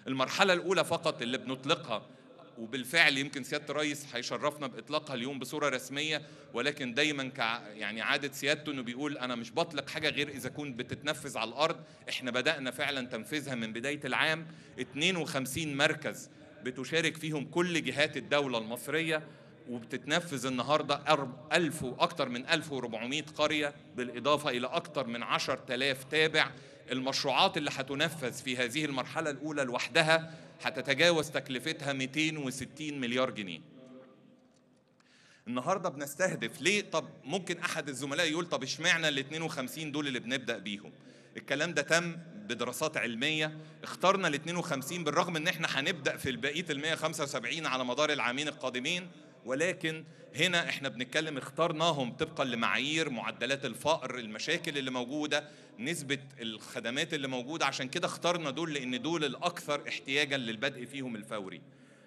المرحلة الأولى فقط اللي بنطلقها وبالفعل يمكن سياده الرئيس هيشرفنا باطلاقها اليوم بصوره رسميه ولكن دايما كع يعني عاده سيادته انه بيقول انا مش بطلق حاجه غير اذا كنت بتتنفذ على الارض احنا بدانا فعلا تنفيذها من بدايه العام 52 مركز بتشارك فيهم كل جهات الدوله المصريه وبتتنفذ النهارده 1000 واكثر من 1400 قريه بالاضافه الى اكثر من 10000 تابع المشروعات اللي هتنفذ في هذه المرحله الاولى لوحدها هتتجاوز تكلفتها 260 مليار جنيه النهارده بنستهدف ليه طب ممكن احد الزملاء يقول طب اشمعنى ال 52 دول اللي بنبدا بيهم الكلام ده تم بدراسات علميه اخترنا ال 52 بالرغم ان احنا هنبدا في بقيه ال 175 على مدار العامين القادمين ولكن هنا احنا بنتكلم اخترناهم طبقا لمعايير معدلات الفقر المشاكل اللي موجوده نسبه الخدمات اللي موجوده عشان كده اخترنا دول لان دول الاكثر احتياجا للبدء فيهم الفوري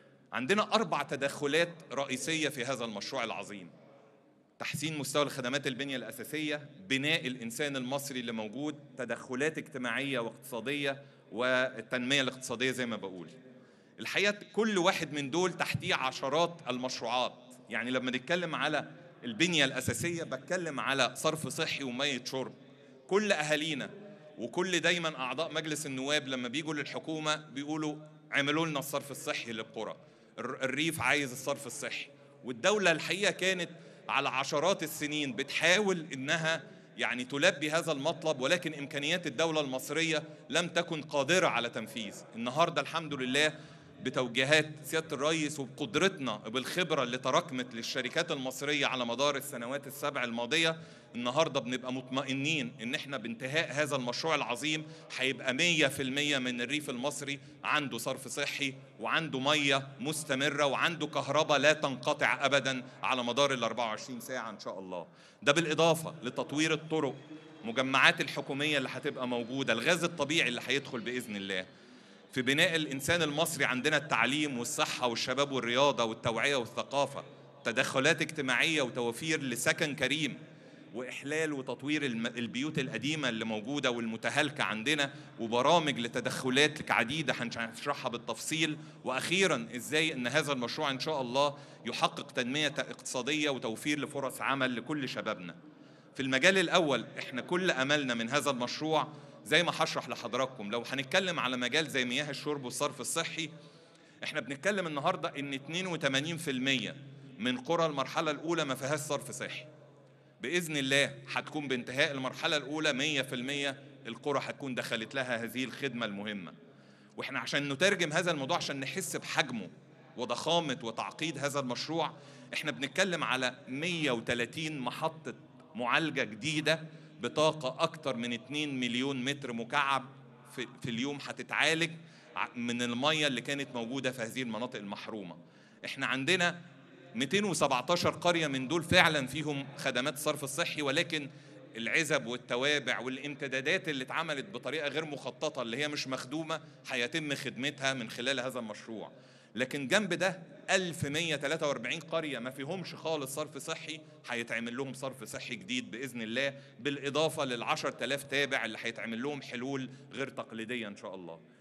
عندنا اربع تدخلات رئيسيه في هذا المشروع العظيم تحسين مستوى الخدمات البنية الأساسية بناء الإنسان المصري اللي موجود تدخلات اجتماعية واقتصادية والتنمية الاقتصادية زي ما بقول الحقيقة كل واحد من دول تحتيه عشرات المشروعات يعني لما نتكلم على البنية الأساسية بتكلم على صرف صحي ومية شرب كل أهالينا وكل دايما أعضاء مجلس النواب لما بيجوا للحكومة بيقولوا عملوا لنا الصرف الصحي للقرى الريف عايز الصرف الصحي والدولة الحقيقة كانت على عشرات السنين بتحاول إنها يعني تلبي هذا المطلب ولكن إمكانيات الدولة المصرية لم تكن قادرة على تنفيذ النهاردة الحمد لله بتوجيهات سياده الرئيس وبقدرتنا بالخبره اللي تراكمت للشركات المصريه على مدار السنوات السبع الماضيه النهارده بنبقى مطمئنين ان احنا بانتهاء هذا المشروع العظيم هيبقى 100% من الريف المصري عنده صرف صحي وعنده ميه مستمره وعنده كهرباء لا تنقطع ابدا على مدار ال 24 ساعه ان شاء الله ده بالاضافه لتطوير الطرق مجمعات الحكوميه اللي هتبقى موجوده الغاز الطبيعي اللي هيدخل باذن الله في بناء الانسان المصري عندنا التعليم والصحه والشباب والرياضه والتوعيه والثقافه تدخلات اجتماعيه وتوفير لسكن كريم واحلال وتطوير البيوت القديمه اللي موجوده والمتهالكه عندنا وبرامج لتدخلات عديده هنشرحها بالتفصيل واخيرا ازاي ان هذا المشروع ان شاء الله يحقق تنميه اقتصاديه وتوفير لفرص عمل لكل شبابنا في المجال الاول احنا كل املنا من هذا المشروع زي ما هشرح لحضراتكم لو هنتكلم على مجال زي مياه الشرب والصرف الصحي احنا بنتكلم النهارده ان 82% من قرى المرحله الاولى ما فيهاش صرف صحي باذن الله هتكون بانتهاء المرحله الاولى 100% القرى هتكون دخلت لها هذه الخدمه المهمه واحنا عشان نترجم هذا الموضوع عشان نحس بحجمه وضخامه وتعقيد هذا المشروع احنا بنتكلم على 130 محطه معالجه جديده بطاقة أكتر من 2 مليون متر مكعب في, في اليوم هتتعالج من المية اللي كانت موجودة في هذه المناطق المحرومة احنا عندنا 217 قرية من دول فعلا فيهم خدمات الصرف الصحي ولكن العزب والتوابع والامتدادات اللي اتعملت بطريقة غير مخططة اللي هي مش مخدومة هيتم خدمتها من خلال هذا المشروع لكن جنب ده 1143 قرية ما فيهمش خالص صرف صحي هيتعمل لهم صرف صحي جديد بإذن الله بالإضافة لل 10000 تابع اللي هيتعمل لهم حلول غير تقليدية إن شاء الله